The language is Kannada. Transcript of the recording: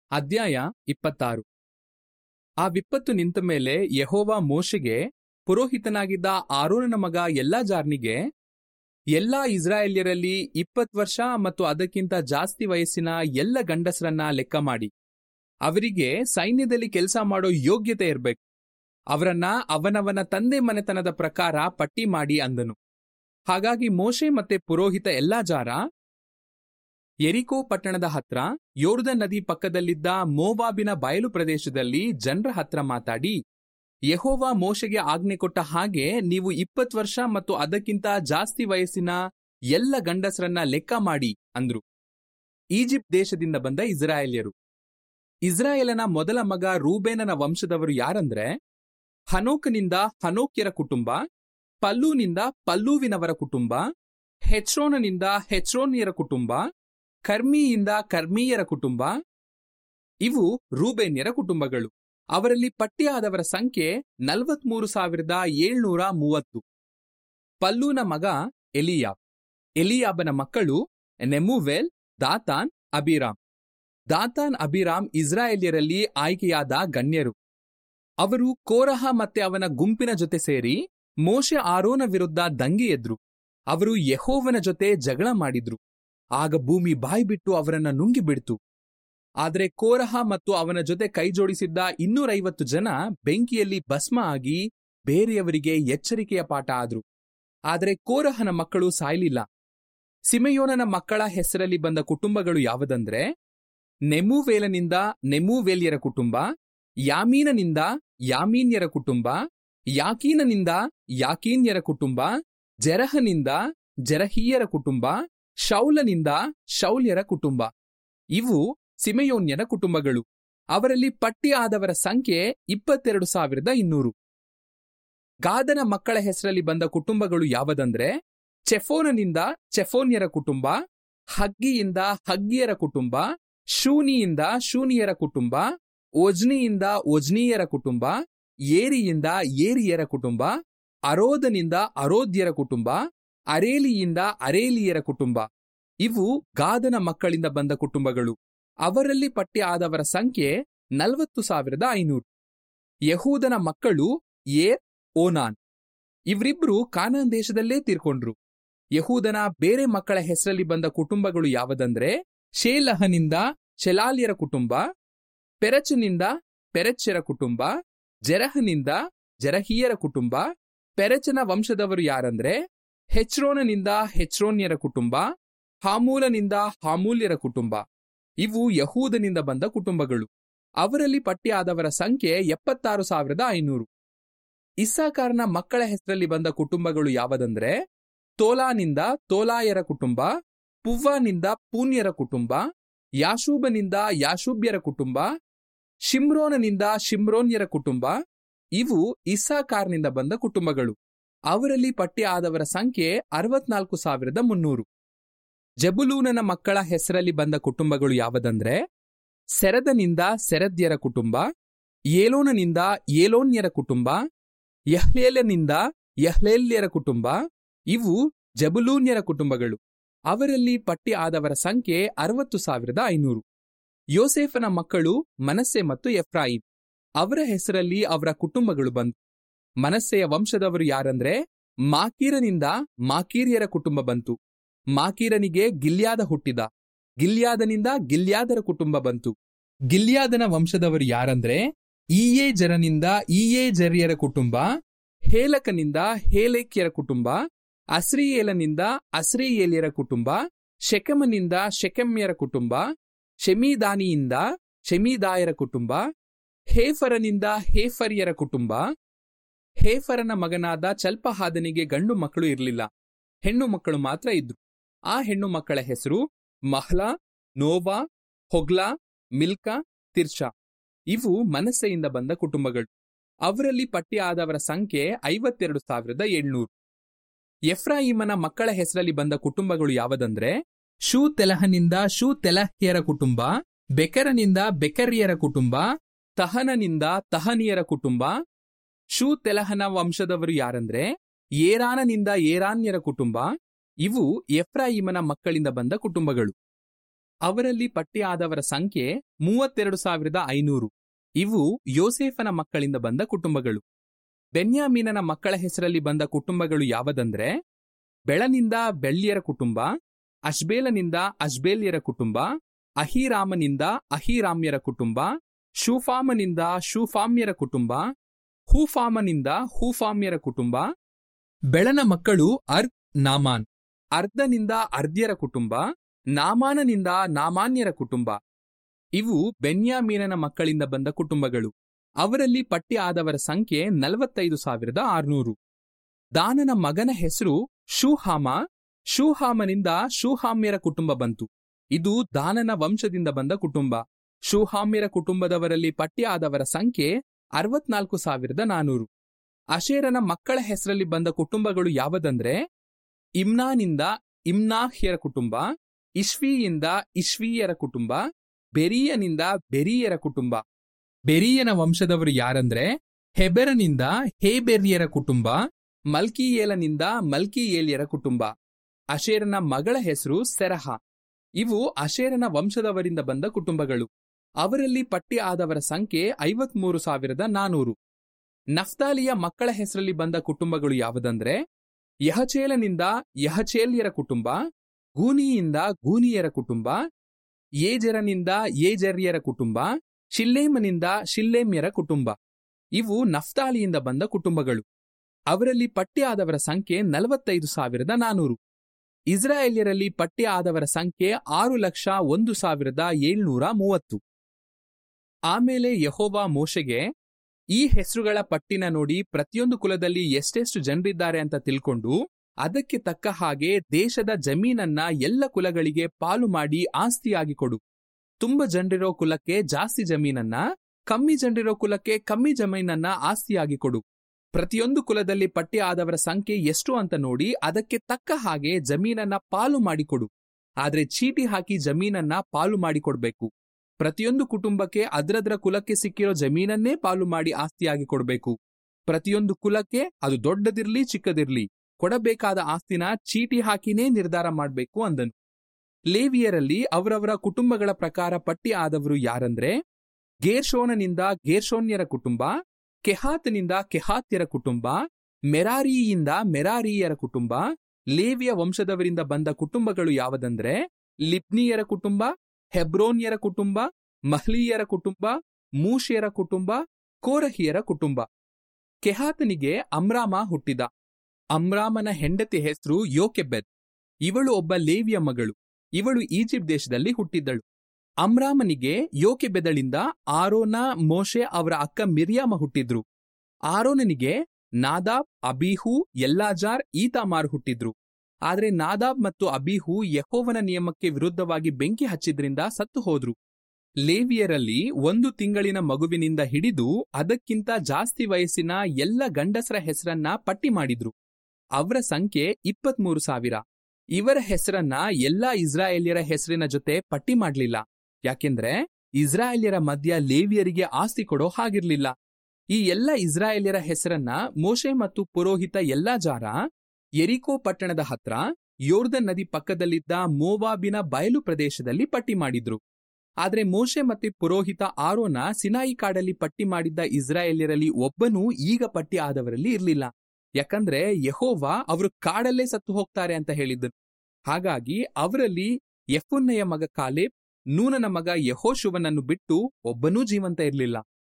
ಅಧ್ಯಾಯ ಇಪ್ಪತ್ತಾರು ಆ ವಿಪತ್ತು ನಿಂತ ಮೇಲೆ ಯೆಹೋವ ಮೋಶೆಗೆ ಪುರೋಹಿತನಾಗಿದ್ದ ಆರೋನನ ಮಗ ಎಲ್ಲಾಜಾರ್ನಿಗೆ ಎಲ್ಲಾ ಇಸ್ರಾಯೇಲ್ಯರಲ್ಲಿ ಇಪ್ಪತ್ತು ವರ್ಷ ಮತ್ತು ಅದಕ್ಕಿಂತ ಜಾಸ್ತಿ ವಯಸ್ಸಿನ ಎಲ್ಲ ಗಂಡಸರನ್ನ ಲೆಕ್ಕ ಮಾಡಿ ಅವರಿಗೆ ಸೈನ್ಯದಲ್ಲಿ ಕೆಲಸ ಮಾಡೋ ಯೋಗ್ಯತೆ ಇರಬೇಕು ಅವರನ್ನ ಅವನವನ ತಂದೆ ಮನೆತನದ ಪ್ರಕಾರ ಪಟ್ಟಿ ಮಾಡಿ ಅಂದನು ಹಾಗಾಗಿ ಮೋಶೆ ಮತ್ತೆ ಪುರೋಹಿತ ಎಲ್ಲಾಜಾರ ಎರಿಕೋ ಪಟ್ಟಣದ ಹತ್ರ ಯೋರ್ದನ್ ನದಿ ಪಕ್ಕದಲ್ಲಿದ್ದ ಮೋವಾಬಿನ ಬಯಲು ಪ್ರದೇಶದಲ್ಲಿ ಜನರ ಹತ್ರ ಮಾತಾಡಿ ಯೆಹೋವ ಮೋಶೆಗೆ ಆಜ್ಞೆ ಕೊಟ್ಟ ಹಾಗೆ ನೀವು ಇಪ್ಪತ್ತು ವರ್ಷ ಮತ್ತು ಅದಕ್ಕಿಂತ ಜಾಸ್ತಿ ವಯಸ್ಸಿನ ಎಲ್ಲ ಗಂಡಸರನ್ನ ಲೆಕ್ಕ ಮಾಡಿ ಅಂದ್ರು ಈಜಿಪ್ಟ್ ದೇಶದಿಂದ ಬಂದ ಇಸ್ರಾಯೇಲ್ಯರು ಇಸ್ರಾಯೇಲನ ಮೊದಲ ಮಗ ರೂಬೇನನ ವಂಶದವರು ಯಾರಂದ್ರೆ ಹನೋಕನಿಂದ ಹನೋಕ್ಯರ ಕುಟುಂಬ ಪಲ್ಲೂನಿಂದ ಪಲ್ಲೂವಿನವರ ಕುಟುಂಬ ಹೆಚ್ರೋನನಿಂದ ಹೆಚ್ರೋನ್ಯರ ಕುಟುಂಬ ಕರ್ಮಿಯಿಂದ ಕರ್ಮೀಯರ ಕುಟುಂಬ ಇವು ರೂಬೇನ್ಯರ ಕುಟುಂಬಗಳು ಅವರಲ್ಲಿ ಪಟ್ಟಿಯಾದವರ ಸಂಖ್ಯೆ ನಲವತ್ಮೂರು ಸಾವಿರದ ಏಳ್ನೂರ ಮೂವತ್ತು ಪಲ್ಲೂನ ಮಗ ಎಲಿಯಾಬ್ ಎಲಿಯಾಬನ ಮಕ್ಕಳು ನೆಮುವೆಲ್ ದಾತಾನ್ ಅಬಿರಾಮ್ ದಾತಾನ್ ಅಬಿರಾಮ್ ಇಸ್ರಾಯೇಲ್ಯರಲ್ಲಿ ಆಯ್ಕೆಯಾದ ಗಣ್ಯರು ಅವರು ಕೋರಹ ಮತ್ತೆ ಅವನ ಗುಂಪಿನ ಜೊತೆ ಸೇರಿ ಮೋಶೆ ಆರೋನ ವಿರುದ್ಧ ದಂಗೆ ಎದ್ರು ಅವರು ಯೆಹೋವನ ಜೊತೆ ಜಗಳ ಮಾಡಿದ್ರು ಆಗ ಭೂಮಿ ಬಾಯ್ಬಿಟ್ಟು ಅವರನ್ನ ನುಂಗಿಬಿಡ್ತು ಆದರೆ ಕೋರಹ ಮತ್ತು ಅವನ ಜೊತೆ ಕೈಜೋಡಿಸಿದ್ದ ಇನ್ನೂರೈವತ್ತು ಜನ ಬೆಂಕಿಯಲ್ಲಿ ಭಸ್ಮ ಆಗಿ ಬೇರೆಯವರಿಗೆ ಎಚ್ಚರಿಕೆಯ ಪಾಠ ಆದ್ರು ಆದರೆ ಕೋರಹನ ಮಕ್ಕಳು ಸಾಯ್ಲಿಲ್ಲ ಸಿಮೆಯೋನನ ಮಕ್ಕಳ ಹೆಸರಲ್ಲಿ ಬಂದ ಕುಟುಂಬಗಳು ಯಾವುದಂದ್ರೆ ನೆಮೂವೇಲನಿಂದ ನೆಮೂವೇಲ್ಯರ ಕುಟುಂಬ ಯಾಮೀನನಿಂದ ಯಾಮೀನ್ಯರ ಕುಟುಂಬ ಯಾಕೀನನಿಂದ ಯಾಕೀನ್ಯರ ಕುಟುಂಬ ಜೆರಹನಿಂದ ಜೆರಹೀಯರ ಕುಟುಂಬ ಶೌಲನಿಂದ ಶೌಲ್ಯರ ಕುಟುಂಬ ಇವು ಸಿಮೆಯೋನ್ಯರ ಕುಟುಂಬಗಳು ಅವರಲ್ಲಿ ಪಟ್ಟಿ ಆದವರ ಸಂಖ್ಯೆ ಇಪ್ಪತ್ತೆರಡು ಸಾವಿರದ ಇನ್ನೂರು ಗಾದನ ಮಕ್ಕಳ ಹೆಸರಲ್ಲಿ ಬಂದ ಕುಟುಂಬಗಳು ಯಾವುದಂದ್ರೆ ಚೆಫೋನನಿಂದ ಚೆಫೋನ್ಯರ ಕುಟುಂಬ ಹಗ್ಗಿಯಿಂದ ಹಗ್ಗಿಯರ ಕುಟುಂಬ ಶೂನಿಯಿಂದ ಶೂನಿಯರ ಕುಟುಂಬ ಓಜ್ನಿಯಿಂದ ಓಜ್ನೀಯರ ಕುಟುಂಬ ಏರಿಯಿಂದ ಏರಿಯರ ಕುಟುಂಬ ಅರೋದನಿಂದ ಅರೋದ್ಯರ ಕುಟುಂಬ ಅರೇಲಿಯಿಂದ ಅರೇಲಿಯರ ಕುಟುಂಬ ಇವು ಗಾದನ ಮಕ್ಕಳಿಂದ ಬಂದ ಕುಟುಂಬಗಳು ಅವರಲ್ಲಿ ಪಟ್ಟಿ ಆದವರ ಸಂಖ್ಯೆ ನಲವತ್ತು ಸಾವಿರದ ಐನೂರು ಯಹೂದನ ಮಕ್ಕಳು ಏರ್ ಓನಾನ್ ಇವರಿಬ್ರು ಕಾನಾನ್ ದೇಶದಲ್ಲೇ ತೀರ್ಕೊಂಡ್ರು ಯಹೂದನ ಬೇರೆ ಮಕ್ಕಳ ಹೆಸರಲ್ಲಿ ಬಂದ ಕುಟುಂಬಗಳು ಯಾವುದಂದ್ರೆ ಶೇಲಹನಿಂದ ಶೆಲಾಲ್ಯರ ಕುಟುಂಬ ಪೆರಚನಿಂದ ಪೆರೆಚ್ಯರ ಕುಟುಂಬ ಜೆರಹನಿಂದ ಜೆರಹೀಯರ ಕುಟುಂಬ ಪೆರೆಚನ ವಂಶದವರು ಯಾರಂದ್ರೆ ಹೆಚ್ರೋನನಿಂದ ಹೆಚ್ರೋನ್ಯರ ಕುಟುಂಬ ಹಾಮೂಲನಿಂದ ಹಾಮೂಲ್ಯರ ಕುಟುಂಬ ಇವು ಯಹೂದನಿಂದ ಬಂದ ಕುಟುಂಬಗಳು ಅವರಲ್ಲಿ ಪಟ್ಟಿಯಾದವರ ಸಂಖ್ಯೆ ಎಪ್ಪತ್ತಾರು ಸಾವಿರದ ಐನೂರು ಇಸ್ಸಾಕಾರನ ಮಕ್ಕಳ ಹೆಸರಲ್ಲಿ ಬಂದ ಕುಟುಂಬಗಳು ಯಾವುದಂದ್ರೆ ತೋಲಾನಿಂದ ತೋಲಾಯರ ಕುಟುಂಬ ಪುವ್ವಾನಿಂದ ಪೂನ್ಯರ ಕುಟುಂಬ ಯಾಶೂಬನಿಂದ ಯಾಶೂಬ್ಯರ ಕುಟುಂಬ ಶಿಮ್ರೋನನಿಂದ ಶಿಮ್ರೋನ್ಯರ ಕುಟುಂಬ ಇವು ಇಸ್ಸಾಕಾರ್ನಿಂದ ಬಂದ ಕುಟುಂಬಗಳು ಅವರಲ್ಲಿ ಪಟ್ಟಿ ಆದವರ ಸಂಖ್ಯೆ ಅರವತ್ನಾಲ್ಕು ಸಾವಿರದ ಮುನ್ನೂರು ಜಬುಲೂನನ ಮಕ್ಕಳ ಹೆಸರಲ್ಲಿ ಬಂದ ಕುಟುಂಬಗಳು ಯಾವುದಂದ್ರೆ ಸೆರದನಿಂದ ಸೆರದ್ಯರ ಕುಟುಂಬ ಏಲೋನನಿಂದ ಏಲೋನ್ಯರ ಕುಟುಂಬ ಯಹ್ಲೇಲನಿಂದ ಯಹ್ಲೇಲ್ಯರ ಕುಟುಂಬ ಇವು ಜಬುಲೂನ್ಯರ ಕುಟುಂಬಗಳು ಅವರಲ್ಲಿ ಪಟ್ಟಿ ಆದವರ ಸಂಖ್ಯೆ ಅರವತ್ತು ಸಾವಿರದ ಐನೂರು ಯೋಸೇಫನ ಮಕ್ಕಳು ಮನಸ್ಸೆ ಮತ್ತು ಎಫ್ರಾಯಿಮ್ ಅವರ ಹೆಸರಲ್ಲಿ ಅವರ ಕುಟುಂಬಗಳು ಬಂತು ಮನಸ್ಸೆಯ ವಂಶದವರು ಯಾರಂದ್ರೆ ಮಾಕೀರನಿಂದ ಮಾಕೀರ್ಯರ ಕುಟುಂಬ ಬಂತು ಮಾಕೀರನಿಗೆ ಗಿಲ್ಯಾದ ಹುಟ್ಟಿದ ಗಿಲ್ಯಾದನಿಂದ ಗಿಲ್ಯಾದರ ಕುಟುಂಬ ಬಂತು ಗಿಲ್ಯಾದನ ವಂಶದವರು ಯಾರಂದ್ರೆ ಈಯೇ ಜರನಿಂದ ಈಯೇ ಜರಿಯರ ಕುಟುಂಬ ಹೇಲಕನಿಂದ ಹೇಲೇಕ್ಯರ ಕುಟುಂಬ ಅಸ್ರಿಯೇಲನಿಂದ ಅಸ್ರಿಯೇಲ್ಯರ ಕುಟುಂಬ ಶೆಕೆಮನಿಂದ ಶೆಕೆಮ್ಯರ ಕುಟುಂಬ ಶೆಮೀದಾನಿಯಿಂದ ಶೆಮೀದಾಯರ ಕುಟುಂಬ ಹೇಫರನಿಂದ ಹೇಫರ್ಯರ ಕುಟುಂಬ ಹೇಫರನ ಮಗನಾದ ಚಲ್ಪಹಾದನಿಗೆ ಗಂಡು ಮಕ್ಕಳು ಇರಲಿಲ್ಲ ಹೆಣ್ಣು ಮಕ್ಕಳು ಮಾತ್ರ ಇದ್ರು ಆ ಹೆಣ್ಣು ಮಕ್ಕಳ ಹೆಸರು Mahlah Noah Hoglah Milcah Tirzah ಇವು ಮನಸ್ಸೆಯಿಂದ ಬಂದ ಕುಟುಂಬಗಳು ಅವರಲ್ಲಿ ಪಟ್ಟಿ ಆದವರ ಸಂಖ್ಯೆ ಐವತ್ತೆರಡು ಸಾವಿರದ ಏಳ್ನೂರು ಎಫ್ರಾಯಿಮನ ಮಕ್ಕಳ ಹೆಸರಲ್ಲಿ ಬಂದ ಕುಟುಂಬಗಳು ಯಾವುದಂದ್ರೆ ಶೂ ತೆಲಹನಿಂದ ಶೂ ತೆಲಹ್ಯರ ಕುಟುಂಬ ಬೆಕೆರನಿಂದ ಬೆಕೆರ್ಯರ ಕುಟುಂಬ ತಹನನಿಂದ ತಹನಿಯರ ಕುಟುಂಬ ಶೂ ತೆಲಹನ ವಂಶದವರು ಯಾರಂದ್ರೆ ಏರಾನನಿಂದ ಏರಾನ್ಯರ ಕುಟುಂಬ ಇವು ಎಫ್ರಾಯಿಮನ ಮಕ್ಕಳಿಂದ ಬಂದ ಕುಟುಂಬಗಳು ಅವರಲ್ಲಿ ಪಟ್ಟಿಯಾದವರ ಸಂಖ್ಯೆ ಮೂವತ್ತೆರಡು ಸಾವಿರದ ಐನೂರು ಇವು ಯೋಸೇಫನ ಮಕ್ಕಳಿಂದ ಬಂದ ಕುಟುಂಬಗಳು ಬೆನ್ಯಾಮೀನನ ಮಕ್ಕಳ ಹೆಸರಲ್ಲಿ ಬಂದ ಕುಟುಂಬಗಳು ಯಾವದಂದ್ರೆ ಬೆಳನಿಂದ ಬೆಳ್ಳಿಯರ ಕುಟುಂಬ ಅಶ್ಬೇಲನಿಂದ ಅಶ್ಬೇಲ್ಯರ ಕುಟುಂಬ ಅಹಿರಾಮನಿಂದ ಅಹಿರಾಮ್ಯರ ಕುಟುಂಬ ಶೂಫಾಮನಿಂದ ಶೂಫಾಮ್ಯರ ಕುಟುಂಬ ಹೂಫಾಮನಿಂದ ಹೂಫಾಮ್ಯರ ಕುಟುಂಬ ಬೆಳನ ಮಕ್ಕಳು ಅರ್ದ್ ನಾಮಾನ್ ಅರ್ಧನಿಂದ ಅರ್ದ್ಯರ ಕುಟುಂಬ ನಾಮಾನನಿಂದ ನಾಮಾನ್ಯರ ಕುಟುಂಬ ಇವು ಬೆನ್ಯಾಮೀನನ ಮಕ್ಕಳಿಂದ ಬಂದ ಕುಟುಂಬಗಳು ಅವರಲ್ಲಿ ಪಟ್ಟಿ ಆದವರ ಸಂಖ್ಯೆ ನಲವತ್ತೈದು ಸಾವಿರದ ಆರುನೂರು ದಾನನ ಮಗನ ಹೆಸರು ಶೂಹಾಮ ಶೂಹಾಮನಿಂದ ಶೂಹಾಮ್ಯರ ಕುಟುಂಬ ಬಂತು ಇದು ದಾನನ ವಂಶದಿಂದ ಬಂದ ಕುಟುಂಬ ಶೂಹಾಮ್ಯರ ಕುಟುಂಬದವರಲ್ಲಿ ಪಟ್ಟಿ ಆದವರ ಸಂಖ್ಯೆ ಅರವತ್ನಾಲ್ಕು ಸಾವಿರದ ನಾನೂರು ಅಶೇರನ ಮಕ್ಕಳ ಹೆಸರಲ್ಲಿ ಬಂದ ಕುಟುಂಬಗಳು ಯಾವದಂದ್ರೆ ಇಮ್ನಾನಿಂದ ಇಮ್ನಾಹ್ಯರ ಕುಟುಂಬ ಇಶ್ವಿಯಿಂದ ಇಶ್ವೀಯರ ಕುಟುಂಬ ಬೆರೀಯನಿಂದ ಬೆರೀಯರ ಕುಟುಂಬ ಬೆರೀಯನ ವಂಶದವರು ಯಾರಂದ್ರೆ ಹೆಬೆರನಿಂದ ಹೇಬೆರ್ಯರ ಕುಟುಂಬ ಮಲ್ಕಿಯೇಲನಿಂದ ಮಲ್ಕಿಯೇಲ್ಯರ ಕುಟುಂಬ ಅಶೇರನ ಮಗಳ ಹೆಸರು ಸೆರಹ ಇವು ಅಶೇರನ ವಂಶದವರಿಂದ ಬಂದ ಕುಟುಂಬಗಳು ಅವರಲ್ಲಿ ಪಟ್ಟಿ ಆದವರ ಸಂಖ್ಯೆ ಐವತ್ಮೂರು ಸಾವಿರದ ನಾನೂರು ನಫ್ತಾಲಿಯ ಮಕ್ಕಳ ಹೆಸರಲ್ಲಿ ಬಂದ ಕುಟುಂಬಗಳು ಯಾವುದಂದ್ರೆ ಯಹಚೇಲನಿಂದ ಯಹಚೇಲ್ಯರ ಕುಟುಂಬ ಗೂನಿಯಿಂದ ಗೂನಿಯರ ಕುಟುಂಬ ಏಜೆರನಿಂದ ಏಜೆರ್ಯರ ಕುಟುಂಬ ಶಿಲ್ಲೇಮನಿಂದ ಶಿಲ್ಲೇಮ್ಯರ ಕುಟುಂಬ ಇವು ನಫ್ತಾಲಿಯಿಂದ ಬಂದ ಕುಟುಂಬಗಳು ಅವರಲ್ಲಿ ಪಟ್ಟಿ ಆದವರ ಸಂಖ್ಯೆ ನಲವತ್ತೈದು ಸಾವಿರದ ನಾನೂರು ಇಸ್ರಾಯೇಲ್ಯರಲ್ಲಿ ಪಟ್ಟಿ ಆದವರ ಸಂಖ್ಯೆ ಆರು ಲಕ್ಷ ಒಂದು ಸಾವಿರದ ಏಳ್ನೂರ ಮೂವತ್ತು ಆಮೇಲೆ ಯಹೋವಾ ಮೋಶೆಗೆ ಈ ಹೆಸರುಗಳ ಪಟ್ಟಿನ ನೋಡಿ ಪ್ರತಿಯೊಂದು ಕುಲದಲ್ಲಿ ಎಷ್ಟೆಷ್ಟು ಜನರಿದ್ದಾರೆ ಅಂತ ತಿಳ್ಕೊಂಡು ಅದಕ್ಕೆ ತಕ್ಕ ಹಾಗೆ ದೇಶದ ಜಮೀನನ್ನ ಎಲ್ಲ ಕುಲಗಳಿಗೆ ಪಾಲು ಮಾಡಿ ಆಸ್ತಿಯಾಗಿ ಕೊಡು ತುಂಬ ಜನರಿರೋ ಕುಲಕ್ಕೆ ಜಾಸ್ತಿ ಜಮೀನನ್ನ ಕಮ್ಮಿ ಜನರಿರೋ ಕುಲಕ್ಕೆ ಕಮ್ಮಿ ಜಮೀನನ್ನ ಆಸ್ತಿಯಾಗಿ ಕೊಡು ಪ್ರತಿಯೊಂದು ಕುಲದಲ್ಲಿ ಪಟ್ಟಿ ಆದವರ ಸಂಖ್ಯೆ ಎಷ್ಟು ಅಂತ ನೋಡಿ ಅದಕ್ಕೆ ತಕ್ಕ ಹಾಗೆ ಜಮೀನನ್ನ ಪಾಲು ಮಾಡಿಕೊಡು ಆದ್ರೆ ಚೀಟಿ ಹಾಕಿ ಜಮೀನನ್ನ ಪಾಲು ಮಾಡಿಕೊಡ್ಬೇಕು ಪ್ರತಿಯೊಂದು ಕುಟುಂಬಕ್ಕೆ ಅದ್ರದ್ರ ಕುಲಕ್ಕೆ ಸಿಕ್ಕಿರೋ ಜಮೀನನ್ನೇ ಪಾಲು ಮಾಡಿ ಆಸ್ತಿಯಾಗಿ ಕೊಡ್ಬೇಕು ಪ್ರತಿಯೊಂದು ಕುಲಕ್ಕೆ ಅದು ದೊಡ್ಡದಿರ್ಲಿ ಚಿಕ್ಕದಿರ್ಲಿ ಕೊಡಬೇಕಾದ ಆಸ್ತಿನ ಚೀಟಿ ಹಾಕಿನೇ ನಿರ್ಧಾರ ಮಾಡ್ಬೇಕು ಅಂದನು ಲೇವಿಯರಲ್ಲಿ ಅವರವರ ಕುಟುಂಬಗಳ ಪ್ರಕಾರ ಪಟ್ಟಿ ಆದವರು ಯಾರಂದ್ರೆ ಗೇರ್ಶೋನನಿಂದ ಗೇರ್ಶೋನ್ಯರ ಕುಟುಂಬ ಕೆಹಾತನಿಂದ ಕೆಹಾತ್ಯರ ಕುಟುಂಬ ಮೆರಾರಿಯಿಂದ ಮೆರಾರಿಯರ ಕುಟುಂಬ ಲೇವಿಯ ವಂಶದವರಿಂದ ಬಂದ ಕುಟುಂಬಗಳು ಯಾವುದಂದ್ರೆ ಲಿಬ್ನಿಯರ ಕುಟುಂಬ ಹೆಬ್ರೋನ್ಯರ ಕುಟುಂಬ ಮಹ್ಲೀಯರ ಕುಟುಂಬ ಮೂಷಿಯರ ಕುಟುಂಬ ಕೋರಹಿಯರ ಕುಟುಂಬ ಕೆಹಾತನಿಗೆ ಅಮ್ರಾಮ ಹುಟ್ಟಿದ ಅಮ್ರಾಮನ ಹೆಂಡತಿ ಹೆಸರು ಯೋಕೆಬೆದ್ ಇವಳು ಒಬ್ಬ ಲೇವಿಯ ಮಗಳು ಇವಳು ಈಜಿಪ್ಟ್ ದೇಶದಲ್ಲಿ ಹುಟ್ಟಿದ್ದಳು ಅಮ್ರಾಮನಿಗೆ ಯೋಕೆಬೆದಳಿಂದ ಆರೋನ ಮೋಶೆ ಅವರ ಅಕ್ಕ ಮಿರಿಯಾಮ ಹುಟ್ಟಿದ್ರು ಆರೋನನಿಗೆ ನಾದಾಬ್ ಅಬೀಹು ಎಲ್ಲಾಜಾರ್ ಈತಾಮಾರ್ ಹುಟ್ಟಿದ್ರು ಆದ್ರೆ ನಾದಾಬ್ ಮತ್ತು ಅಬೀಹು ಯಹೋವನ ನಿಯಮಕ್ಕೆ ವಿರುದ್ಧವಾಗಿ ಬೆಂಕಿ ಹಚ್ಚಿದ್ರಿಂದ ಸತ್ತು ಹೋದ್ರು ಲೇವಿಯರಲ್ಲಿ ಒಂದು ತಿಂಗಳಿನ ಮಗುವಿನಿಂದ ಹಿಡಿದು ಅದಕ್ಕಿಂತ ಜಾಸ್ತಿ ವಯಸ್ಸಿನ ಎಲ್ಲ ಗಂಡಸರ ಹೆಸರನ್ನ ಪಟ್ಟಿ ಮಾಡಿದ್ರು ಅವರ ಸಂಖ್ಯೆ ಇಪ್ಪತ್ಮೂರು ಸಾವಿರ ಇವರ ಹೆಸರನ್ನ ಎಲ್ಲಾ ಇಸ್ರಾಯೇಲ್ಯರ ಹೆಸರಿನ ಜೊತೆ ಪಟ್ಟಿ ಮಾಡ್ಲಿಲ್ಲ ಯಾಕೆಂದ್ರೆ ಇಸ್ರಾಯೇಲ್ಯರ ಮಧ್ಯ ಲೇವಿಯರಿಗೆ ಆಸ್ತಿ ಕೊಡೋ ಹಾಗಿರ್ಲಿಲ್ಲ ಈ ಎಲ್ಲ ಇಸ್ರಾಯೇಲ್ಯರ ಹೆಸರನ್ನ ಮೋಶೆ ಮತ್ತು ಪುರೋಹಿತ ಎಲ್ಲಾಜಾರ ಎರಿಕೋ ಪಟ್ಟಣದ ಹತ್ರ ಯೋರ್ದನ್ ನದಿ ಪಕ್ಕದಲ್ಲಿದ್ದ ಮೋವಾಬಿನ ಬಯಲು ಪ್ರದೇಶದಲ್ಲಿ ಪಟ್ಟಿ ಮಾಡಿದ್ರು ಆದ್ರೆ ಮೋಶೆ ಮತ್ತೆ ಪುರೋಹಿತ ಆರೋನ ಸಿನಾಯಿ ಕಾಡಲ್ಲಿ ಪಟ್ಟಿ ಮಾಡಿದ್ದ ಇಸ್ರಾಯೇಲ್ಯರಲ್ಲಿ ಒಬ್ಬನೂ ಈಗ ಪಟ್ಟಿ ಆದವರಲ್ಲಿ ಇರ್ಲಿಲ್ಲ ಯಾಕಂದ್ರೆ ಯಹೋವಾ ಅವರು ಕಾಡಲ್ಲೇ ಸತ್ತು ಹೋಗ್ತಾರೆ ಅಂತ ಹೇಳಿದ್ದನು ಹಾಗಾಗಿ ಅವರಲ್ಲಿ ಯಫುನ್ನಯ ಮಗ ಕಾಲೇಬ್ ನೂನನ ಮಗ ಯಹೋಶುವನನ್ನು ಬಿಟ್ಟು ಒಬ್ಬನೂ ಜೀವಂತ ಇರಲಿಲ್ಲ